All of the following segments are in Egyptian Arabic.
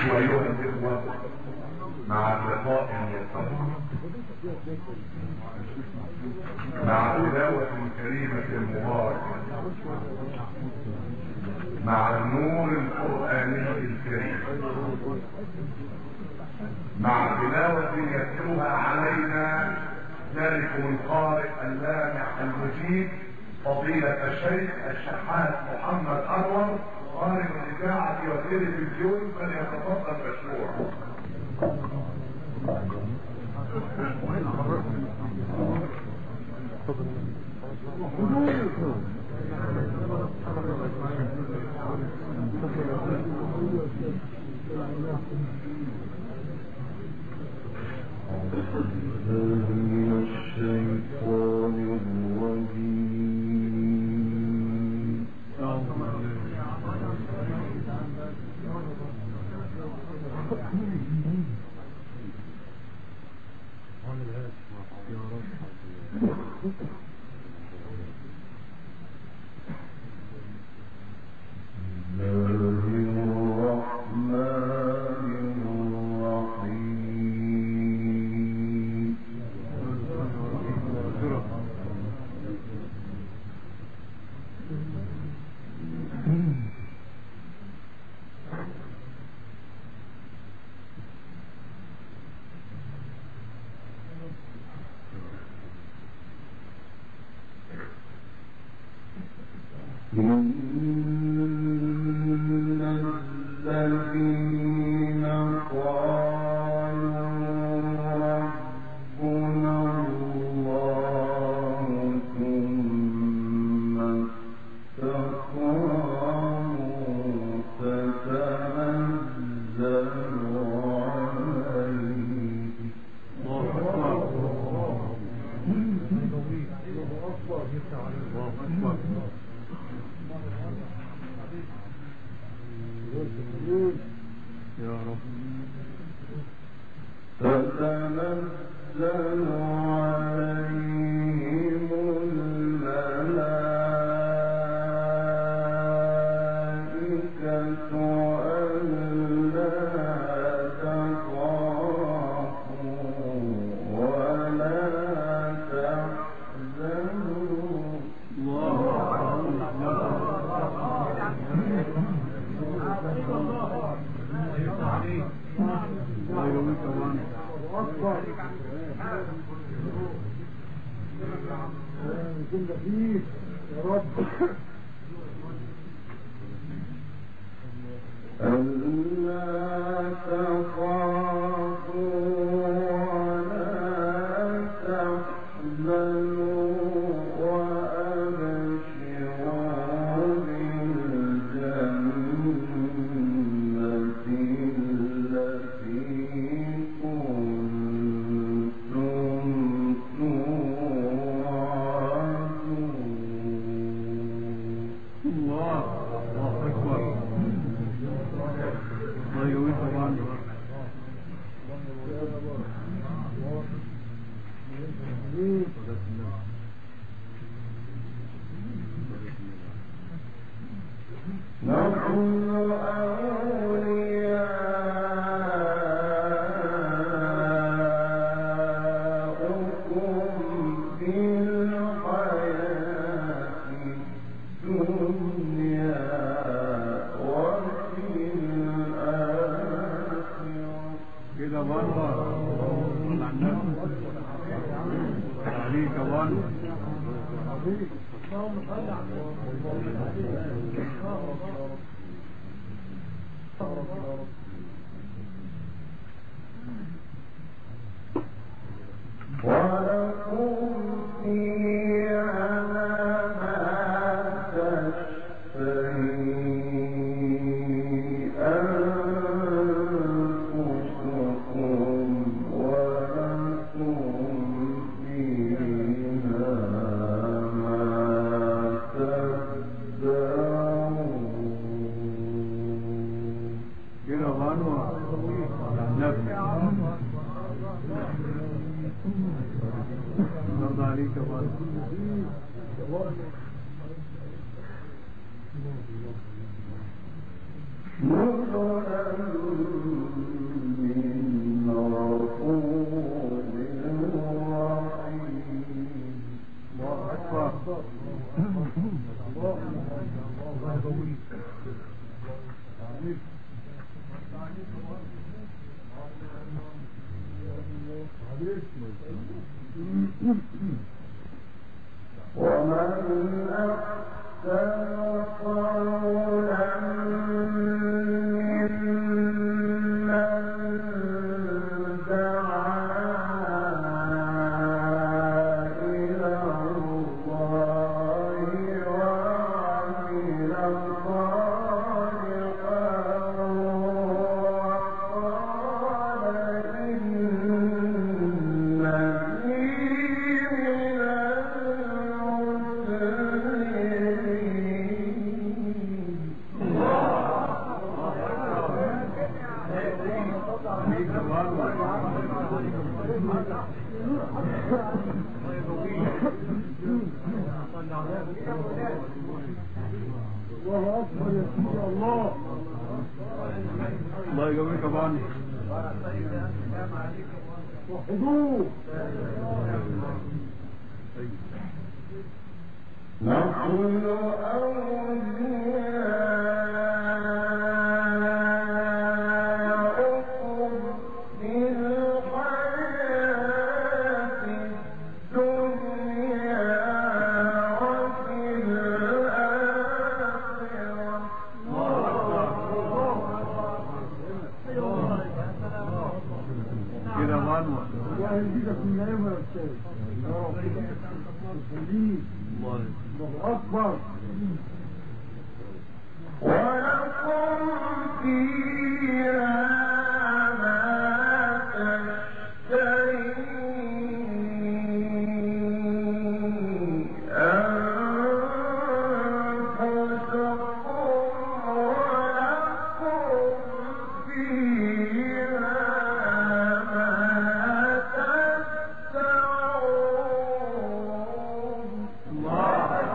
نعيش ايها الاخوة مع اللقاء المرتبط مع تلاوة كريمة مباركة مع النور القرآني الكريم مع تلاوة يتلوها علينا ذلكم القارئ اللامع المجيد فضيلة الشيخ الشحات محمد أنور قارئ الإذاعة والتلفزيون فليتفضل مشروع من الشيطان الرجيم الله الرحمن الرحيم إن الذين قالوا ربنا الله ثم استقاموا تتنزل عليهم يا رب تتنزل عليهم الملائكة ألا تخافوا ولا تحزنوا الله يومك وانا ألا تخافوا ولا تحزنوا وأبشروا بالجنة التي كنتم توعدون الله الله اكبر الله يومك وانا نحن أولياؤكم في الحياة الدنيا وفي الآخرة كده وانا على النبي عليك وانا ولكم فيها ما تشتهي أنفسكم ولكم فيها ما تدعون كده وانا على النبي الله عليك وانا نزلا من غفور رحيم الله أكبر ومن أحسن قولا ممن دعا إلى الله وعمل صالحا وقال إنني من المسلمين الله أكبر يا سيدي الله الله يقويك أبو عني وحضور نحن أولياؤكم في الحياة الدنيا وفي الآخرة كده غنوة الله يزيدك من نعمة يا أستاذ يا رب خليك الله أكبر ولكم فيها ما تشتهي أنفسكم ولكم فيها ما تدعون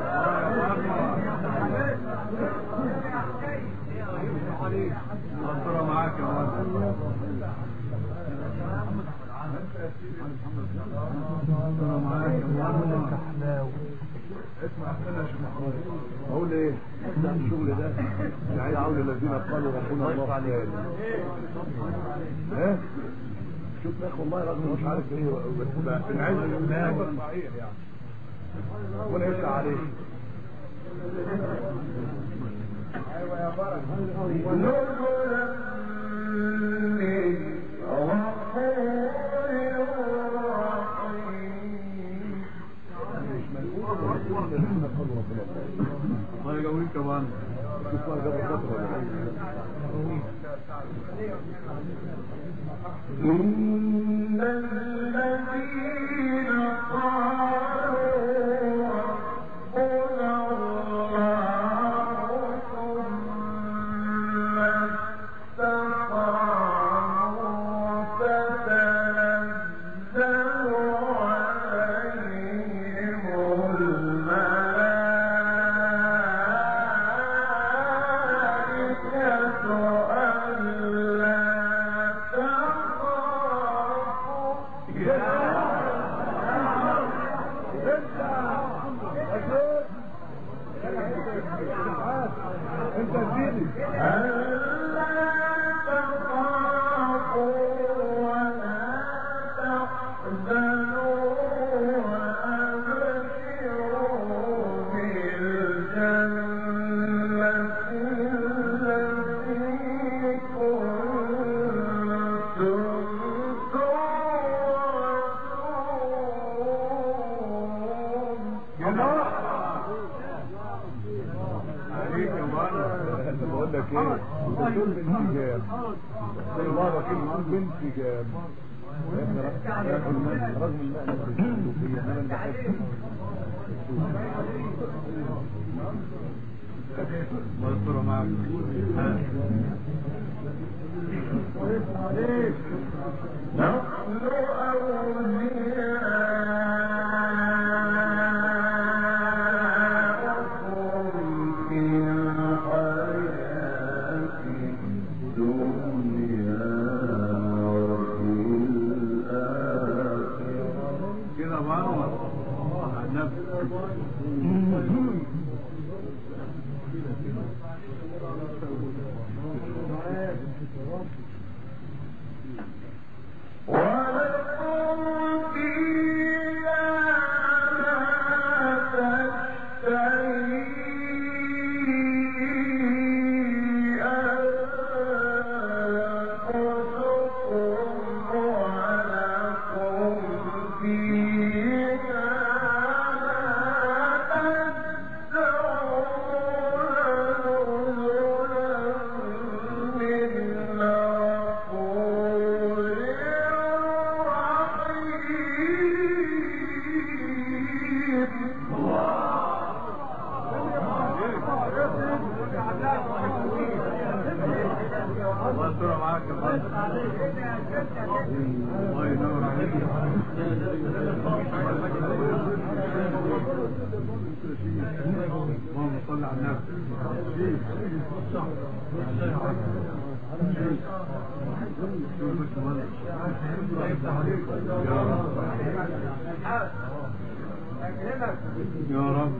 أصرى معاك يا ولد أصرى معاك يا ولد اسمع انا يا شيخ محمود اقول ايه ابدا الشغل ده اللي عايز اقول الذين قالوا ربنا الله خير ها شوف يا اخي والله رغم مش عارف ايه بس بقى بنعز بالله صحيح يعني ربنا يفتح عليك نزلا من غفور رحيم الذين قالوا ربنا الله الله يقويك يا ولد شوف بقى جاب الفتره ولا إن الذين قالوا ربنا الله ثم استقاموا تتنزل عليهم الملائكة ألا تخافوا انت اديني ألا تخافوا ولا تحزنوا وأبشروا بالجنة التي كنتم توعدون عليك يا ولد انا بقول لك ايه انت تقول بنت جاب زي مره كده تقول بنت جاب رغم الماء رغم الماء نفسه فيا انا اللي بحب الله يستر معاك نحن أولياؤكم في الحياة الدنيا الله يستر معاك يا فندم الله ينور عليك اللهم صل على النبي يا رب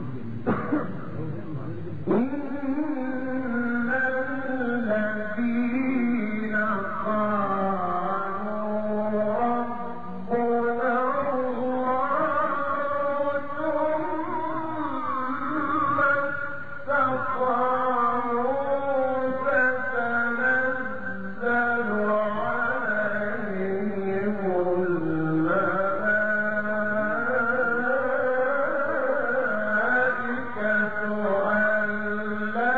إن الذين قالوا ربنا الله ثم استقاموا تتنزل عليهم الملائكة ألا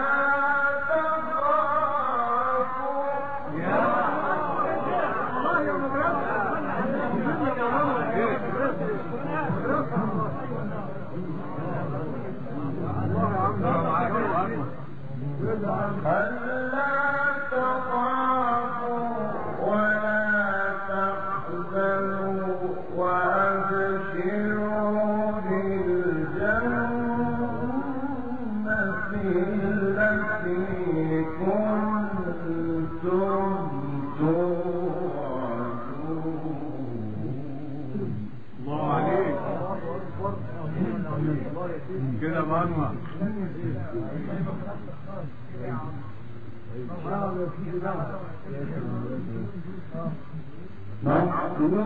تخافوا ألا تخافوا ولا تحزنوا وأبشروا بالجنة التي كنتم توعدون الله عليك كده منوع نحن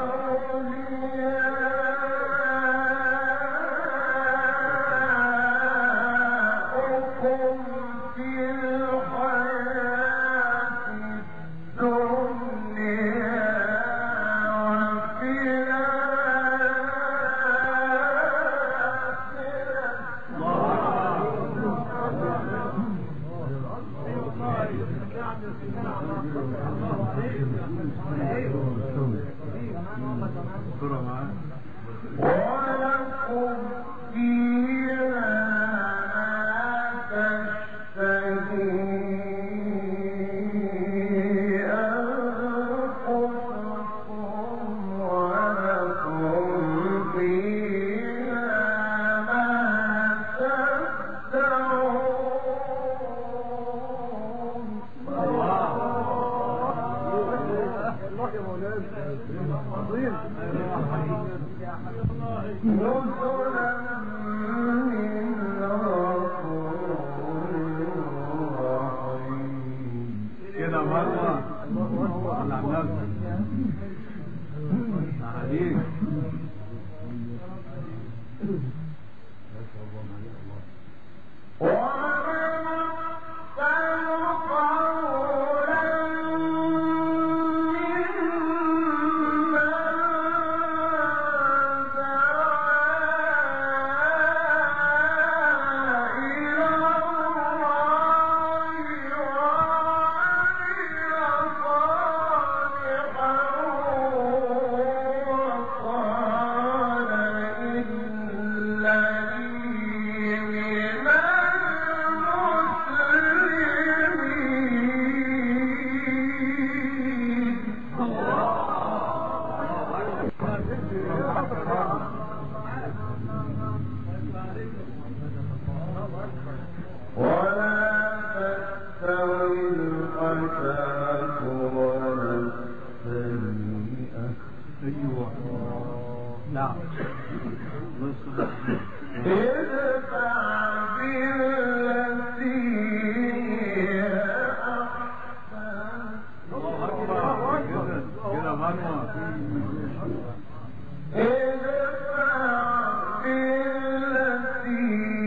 أولياؤكم في الحياة الدنيا وفي الآخرة بسرعة معاك ولكم فيها ما تشتهي أنفسكم ولكم فيها ما تدعون نزلا من غفور رحيم كده منوع صل على النبي عليك ومن أحسن قولا ممن دعا إلى الله وعمل صالحا وقال إنني من المسلمين ولا تستوي الحسنة ولا السيئة ايوه نعم الله يستر ادفع بالتي هي أحسن الله اكبر كده كده منوع ادفع بالتي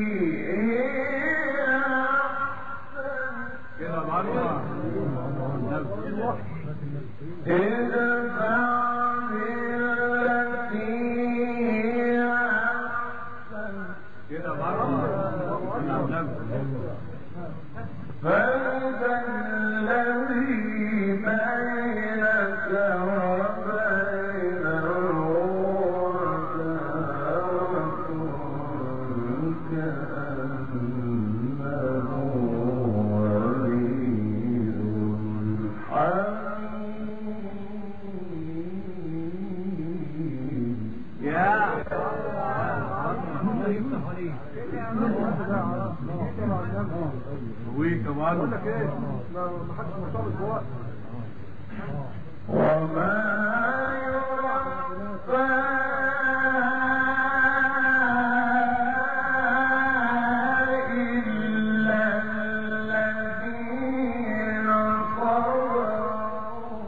هي أحسن كده منوع ادفع بالتي هي أحسن كده منوع النبي فإذا الذي بينك وبينه عداوة كأنه ولي بقول لك ايه ما ما حدش مرتبط بوقت وما يرفع إلا الذين صبروا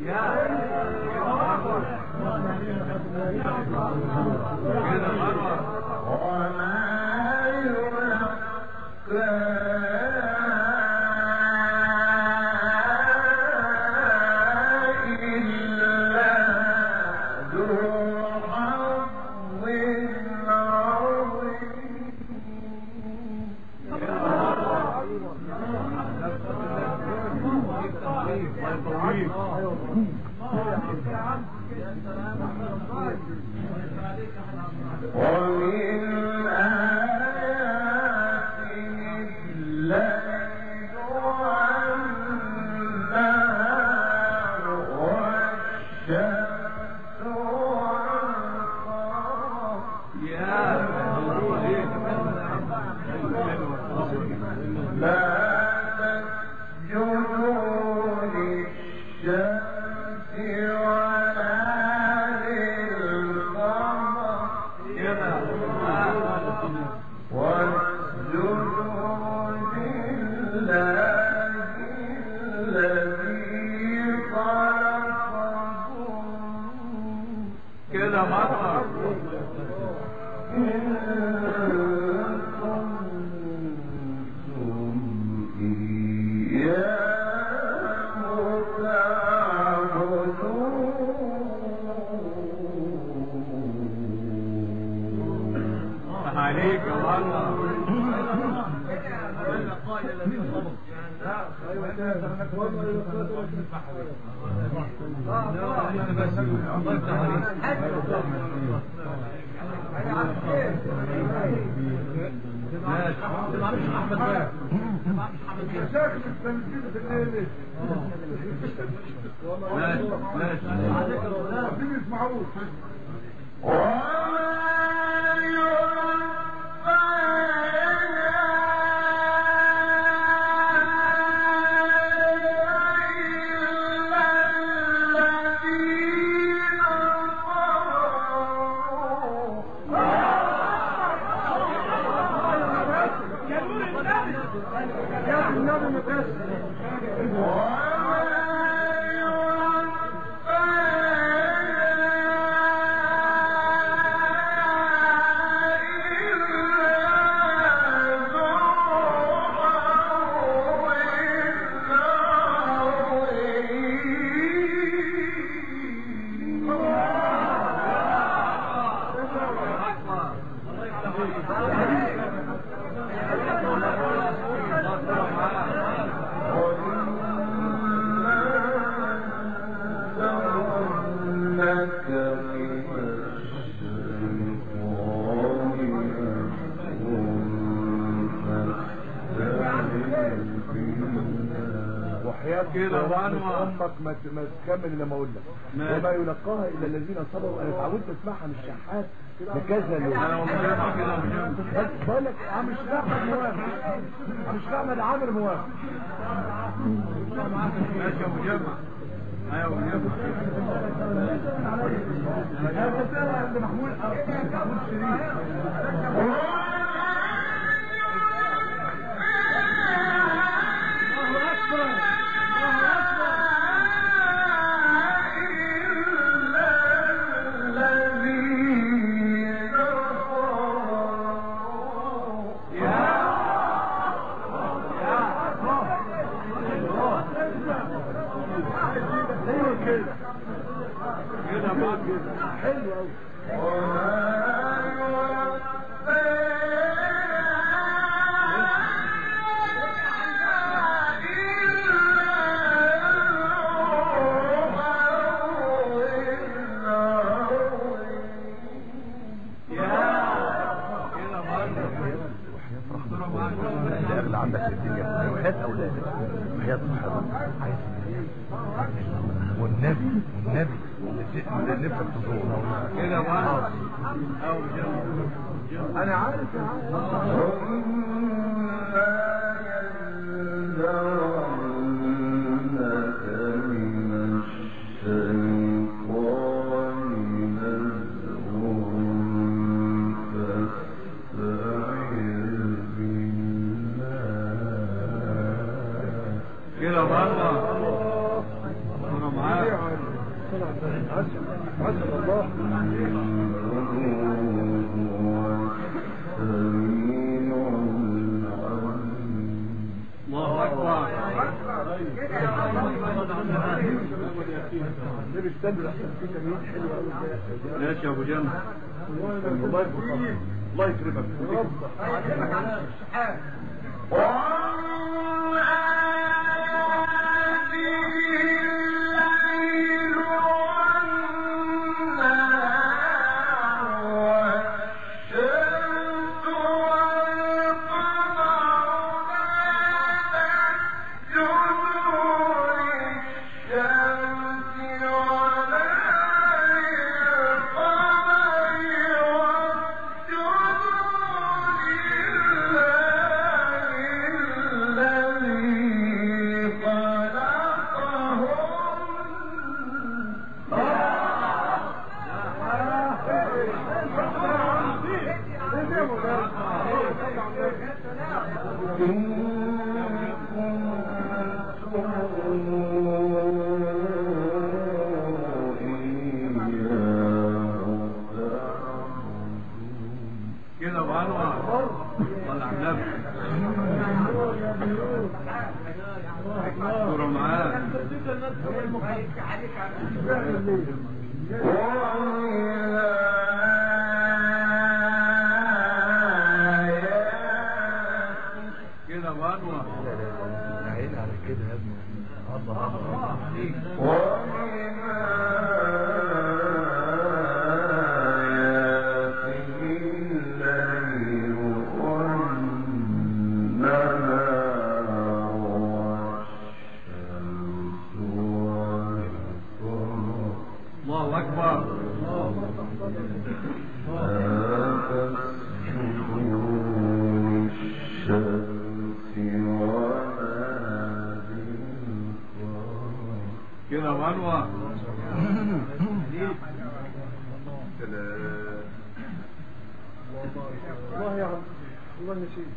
وما يلقى إلا ذو حظ عظيم ومن آياته الليل والنهار والشمس والقمر لا تسجدوا للشمس ولا للقمر واسجدوا لله الذي خلقكم كده مرة إن كنتم إياه تعبدون عليك يا مرة شكل التمثيل في الليل عايزين يسمعوه وما يرفع إلا الذين صبروا يا النبي مكسر وما يرفع إلا ذو وحياة كده قرآن وأنواع. امك ما ت- ما تكمل الا ما اقول لك ماشي. وما يلقاها الا الذين صبروا انا اتعودت اسمعها من الشحات بكذا لون انا ومجمع كده ومجمع بس بقول لك عم الشيخ احمد موافق عم الشيخ احمد عامر موافق ماشي يا مجمع ايوه مجمع انا بسأل عند محمود محمود شريف ايوه كده كده بقى كده حلو قوي كده برضه اللي اغلى عندك في الدنيا وحياة اولادك وحياة صحتك عايز والنبي والنبي اللي نفسك تزوره كده برضه ايوه مجمع انا عارف يا عم كده مرة الله مرة معاك عسل عسل الله الله أكبر ده بيستنى احسن في تمرين حلو قوي ماشي يا أبو جنة الله يكرمك الله يكرمك كده وانور صلى على النبي صورة معاك كده وانور عين على كده يا ابني الله الله الله أكبر كده وانور الله يا عم الله نسيت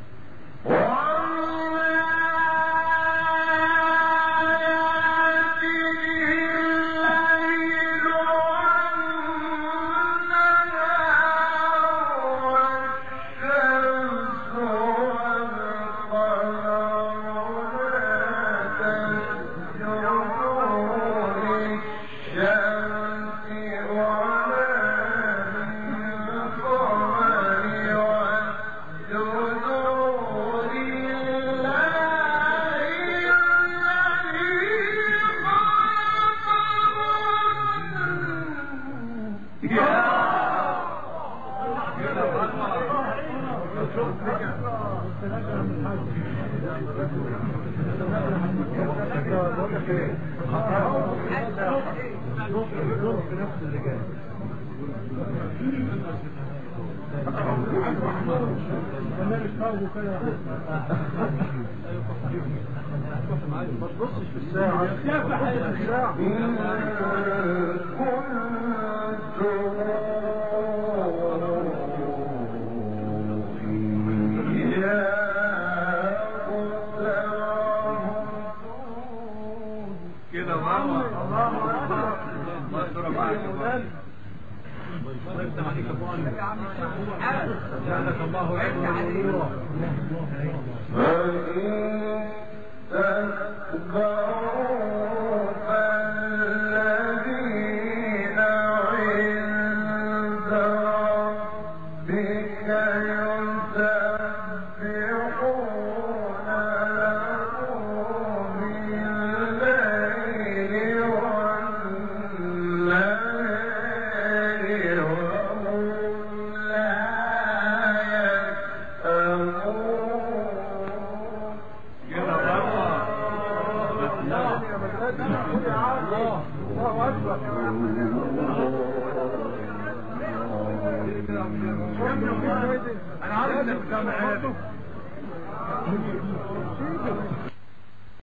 ما تبصش في الساعة في الساعة كده وانور الله صورة معاك جعلك الله علما ونورا كده وانور الله الله اكبر انا عارف انك بتعمل عادي